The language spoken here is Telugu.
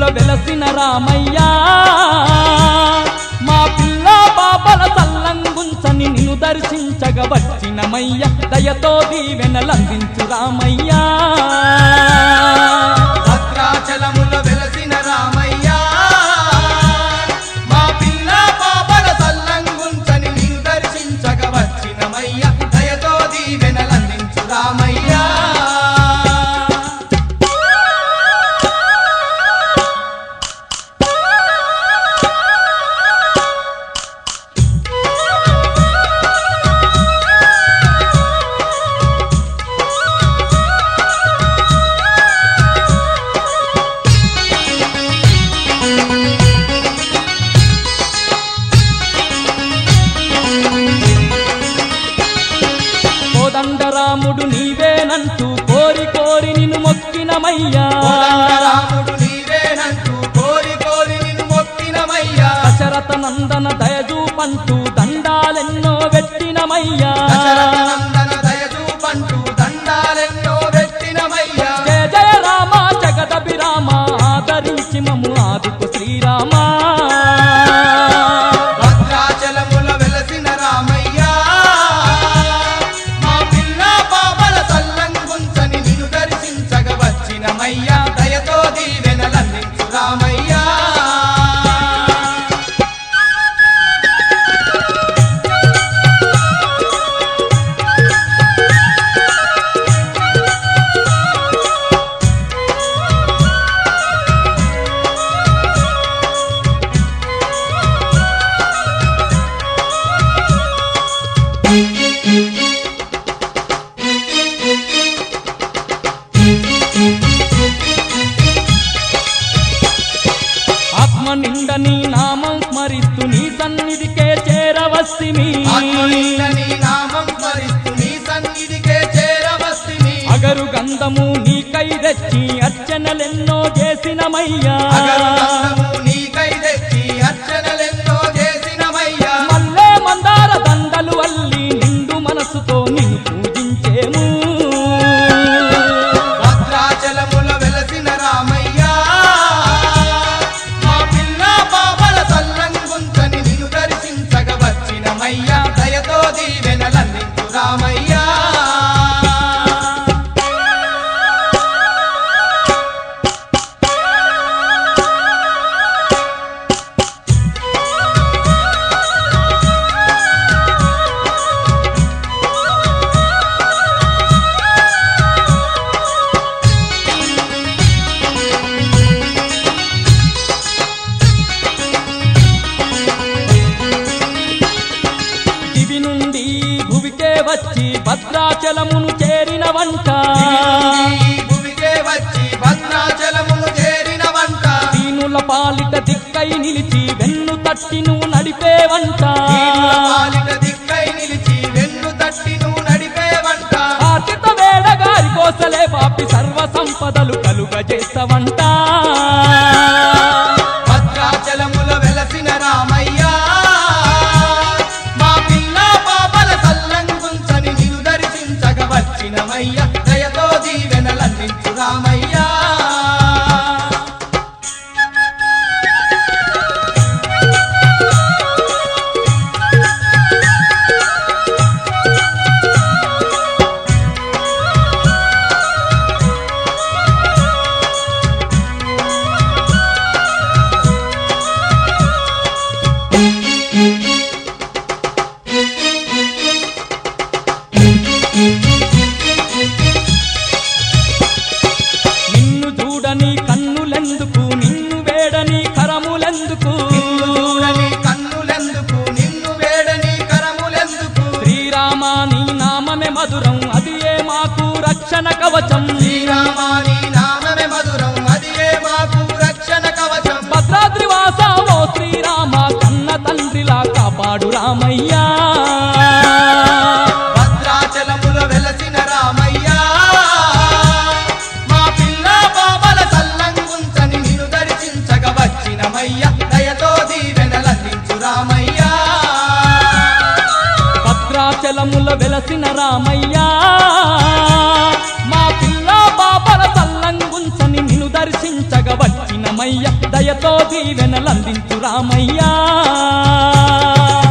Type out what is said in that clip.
వెలసిన రామయ్యా మా పిల్ల పాపల తల్లంగుంచని నిన్ను దర్శించగ వచ్చినమయ్య దయతో దీవెనలందించు రామయ్యా భద్రాచలములో వెలసిన రామయ్యా మా పిల్ల పాపల తల్లంగుంచని నిన్ను దర్శించక వచ్చినమయ్య దయతో దీవెనలందించు రామయ్యా కోదండరాముడు నీవేనంటూ కోరి కోరి నిన్ను మొక్కినమయ్యా రాముడు నీవేనంటూ కోరి కోరి నిన్ను మొక్కినమయ్యా దశరథ నందన దయజూపంటూ దండాలెన్నో పెట్టినమయ్యా దశరథ నందన దయచూపంటూ దండాలెన్నో పెట్టినమయ్యా జయ జయ రామ జగదభిరామ ఆదరించి మము ఆదుకు శ్రీరామా భద్రాచలముల వెలసిన రామయ్యా మా పిల్ల పాపల తల్లంగుంచని నిన్ను దర్శించగ వచ్చినమయ్యా దయతో దీవెనలందించు రామయ్యా ఆత్మ నిండ నీ నామం స్మరిస్తూ నీ సన్నిధికే చేరవస్తిమి ఆత్మనింద నీ నామం స్మరిస్తూ నీ సన్నిధికే చేరవస్తిని అగరు గంధము నీకై తెచ్చి అర్చనలెన్నో చేసినమయ్యా అగరు గంధము నీకై తెచ్చి అర్చనలెన్నో చేసినమయ్యా మల్లె మందార దండలు అల్లి నిండు మనసుతో నిన్ను పూజించేము భద్రాచలముల వెలసిన రామయ్యా మా పిల్ల పాపల తల్లంగుంచని నిన్ను దర్శించగ వచ్చినమయ్యా దయతో దీవెనలందించు రామయ్యా దివి నుండి భువికే వచ్చి భద్రాచలమును చేరిన వంట ఈ భూమికే వచ్చి భద్రాచలమును చేరిన వంట దీనుల పాలిట దిక్కై నిలిచి వెన్ను తట్టి నువ్వు నడిపే వంట దీనుల పాలిట దిక్కై నిలిచి వెన్ను తట్టి నువ్వు నడిపే వంట ఆచిత వేడగారి కోసలే పాపి సర్వ సంపదలు కలుగజేస్తవంట భద్రాచలముల వెలసిన రామయ్యా మా పిల్ల పాపల తల్లంగుంచని నిన్ను దర్శించగ వచ్చినమయ్య దయతో దీవెనలందించు రామయ్యా నిన్ను చూడని కన్నులెందుకు నిన్ను వేడని కరములెందుకు చూడని కన్నులెందుకు నిన్ను వేడని కరములెందుకు శ్రీరామ నీ నామమే మధురం అది ఏ మాకు రక్షణ కవచం శ్రీరామాని నామమే మధురం అది ఏ మాకు రక్షణ కవచం భద్రాద్రి వాస ఓ శ్రీరామ కన్న తండ్రిలా కాపాడు రామయ్యా భద్రాచలముల వెలసిన రామయ్యా మా పిల్ల పాపల తల్లంగుంచని నిన్ను దర్శించగ వచ్చినమయ్య దయతో దీవెనలందించు రామయ్యా భద్రాచలముల వెలసిన రామయ్యా మా పిల్ల బాబల తల్లంగుంచని నిన్ను దర్శించగ వచ్చినమయ్య దయతో దీవెనలందించు రామయ్యా